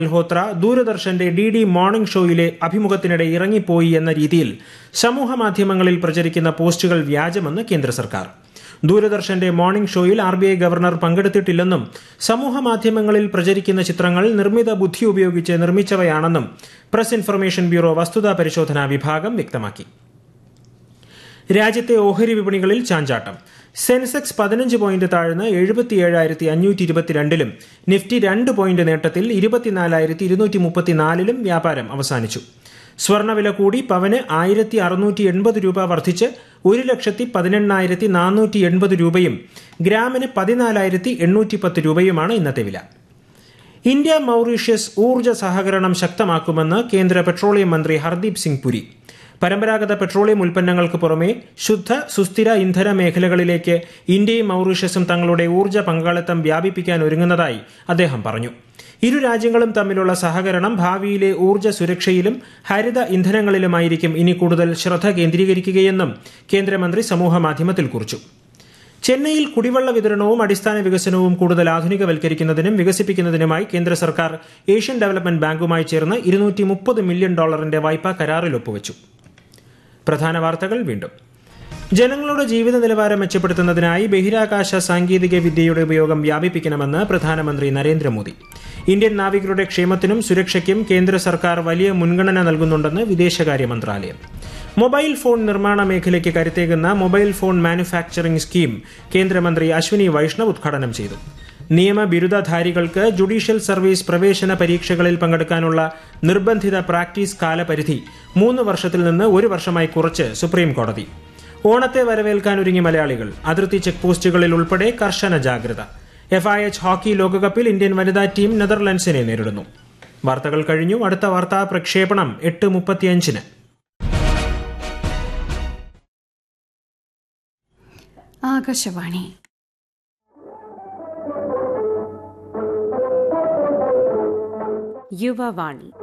മൽഹോത്ര ദൂരദർശന്റെ D D morning ഷോയിലെ അഭിമുഖത്തിനിടെ ഇറങ്ങിപ്പോയി എന്ന രീതിയിൽ സമൂഹ മാധ്യമങ്ങളിൽ പ്രചരിക്കുന്ന പോസ്റ്റുകൾ വ്യാജമെന്ന് കേന്ദ്ര സർക്കാർ ദൂരദർശന്റെ മോർണിംഗ് ഷോയിൽ ആർ ബി ഐ ഗവർണർ പങ്കെടുത്തിട്ടില്ലെന്നും സമൂഹ മാധ്യമങ്ങളിൽ പ്രചരിക്കുന്ന ചിത്രങ്ങൾ നിർമ്മിത ബുദ്ധി ഉപയോഗിച്ച് നിർമ്മിച്ചവയാണെന്നും പ്രസ് ഇൻഫർമേഷൻ ബ്യൂറോ വസ്തുതാ പരിശോധനാ വിഭാഗം വ്യക്തമാക്കി രാജ്യത്തെ ഓഹരി വിപണികളിൽ ചാഞ്ചാട്ടം സെൻസെക്സ് പതിനഞ്ച് പോയിന്റ് താഴ്ന്ന് എഴുപത്തിയേഴായിരത്തി അഞ്ഞൂറ്റി ഇരുപത്തിരണ്ടിലും നിഫ്റ്റി രണ്ട് പോയിന്റ് നേട്ടത്തിൽ ഇരുപത്തിനാലായിരത്തി ഇരുന്നൂറ്റി മുപ്പത്തിനാലിലും വ്യാപാരം അവസാനിച്ചു സ്വർണ്ണവില കൂടി പവന് ആയിരത്തി അറുന്നൂറ്റി എൺപത് രൂപ വർദ്ധിച്ച് ഒരു ലക്ഷത്തി പതിനെണ്ണായിരത്തി നാനൂറ്റി എൺപത് രൂപയും ഗ്രാമിന് പതിനാലായിരത്തി എണ്ണൂറ്റി പത്ത് രൂപയുമാണ് ഇന്നത്തെ വില ഇന്ത്യ മൌറീഷ്യസ് ഊർജ്ജ സഹകരണം ശക്തമാക്കുമെന്ന് കേന്ദ്ര പെട്രോളിയം മന്ത്രി ഹർദീപ് സിംഗ് പുരി പരമ്പരാഗത പെട്രോളിയം ഉൽപ്പന്നങ്ങൾക്ക് പുറമെ ശുദ്ധ സുസ്ഥിര ഇന്ധന മേഖലകളിലേക്ക് ഇന്ത്യയും മൌറീഷ്യസും തങ്ങളുടെ ഊർജ്ജ പങ്കാളിത്തം വ്യാപിപ്പിക്കാൻ ഒരുങ്ങുന്നതായി അദ്ദേഹം പറഞ്ഞു ഇരു രാജ്യങ്ങളും തമ്മിലുള്ള സഹകരണം ഭാവിയിലെ ഊർജ്ജ സുരക്ഷയിലും ഹരിത ഇന്ധനങ്ങളിലുമായിരിക്കും ഇനി കൂടുതൽ ശ്രദ്ധ കേന്ദ്രീകരിക്കുകയെന്നും കേന്ദ്രമന്ത്രി സമൂഹമാധ്യമത്തിൽ കുറിച്ചു ചെന്നൈയിൽ കുടിവെള്ള വിതരണവും അടിസ്ഥാന വികസനവും കൂടുതൽ ആധുനികവൽക്കരിക്കുന്നതിനും വികസിപ്പിക്കുന്നതിനുമായി കേന്ദ്ര സർക്കാർ ഏഷ്യൻ ഡെവലപ്മെന്റ് ബാങ്കുമായി ചേർന്ന് ഇരുന്നൂറ്റി മുപ്പത് മില്യൺ ഡോളറിന്റെ വായ്പാ കരാറിൽ ഒപ്പുവച്ചു പ്രധാന വാർത്തകൾ വീണ്ടും ജനങ്ങളുടെ ജീവിത നിലവാരം മെച്ചപ്പെടുത്തുന്നതിനായി ബഹിരാകാശ സാങ്കേതിക വിദ്യയുടെ ഉപയോഗം വ്യാപിപ്പിക്കണമെന്ന് പ്രധാനമന്ത്രി നരേന്ദ്രമോദി ഇന്ത്യൻ നാവികരുടെ ക്ഷേമത്തിനും സുരക്ഷയ്ക്കും കേന്ദ്ര സർക്കാർ വലിയ മുൻഗണന നൽകുന്നുണ്ടെന്ന് വിദേശകാര്യ മന്ത്രാലയം മൊബൈൽ ഫോൺ നിർമ്മാണ മേഖലയ്ക്ക് കരുത്തേകുന്ന മൊബൈൽ ഫോൺ മാനുഫാക്ചറിംഗ് സ്കീം കേന്ദ്രമന്ത്രി അശ്വിനി വൈഷ്ണവ് ഉദ്ഘാടനം ചെയ്തു നിയമ ബിരുദധാരികൾക്ക് ജുഡീഷ്യൽ സർവീസ് പ്രവേശന പരീക്ഷകളിൽ പങ്കെടുക്കാനുള്ള നിർബന്ധിത പ്രാക്ടീസ് കാലപരിധി മൂന്ന് വർഷത്തിൽ നിന്ന് ഒരു വർഷമായി കുറച്ച് സുപ്രീം കോടതി ഓണത്തെ വരവേൽക്കാൻ ഒരുങ്ങി മലയാളികൾ അതിർത്തി ചെക്ക് പോസ്റ്റുകളിൽ ഉൾപ്പെടെ കർശന ജാഗ്രത എഫ് ഐ എച്ച് ഹോക്കി ലോകകപ്പിൽ ഇന്ത്യൻ വനിതാ ടീം നെതർലൻഡ്സിനെ നേരിടുന്നു വാർത്തകൾ കഴിഞ്ഞു അടുത്ത വാർത്താ പ്രക്ഷേപണം എട്ട് മുപ്പത്തിയഞ്ചിന് ആകാശവാണി യുവവാണി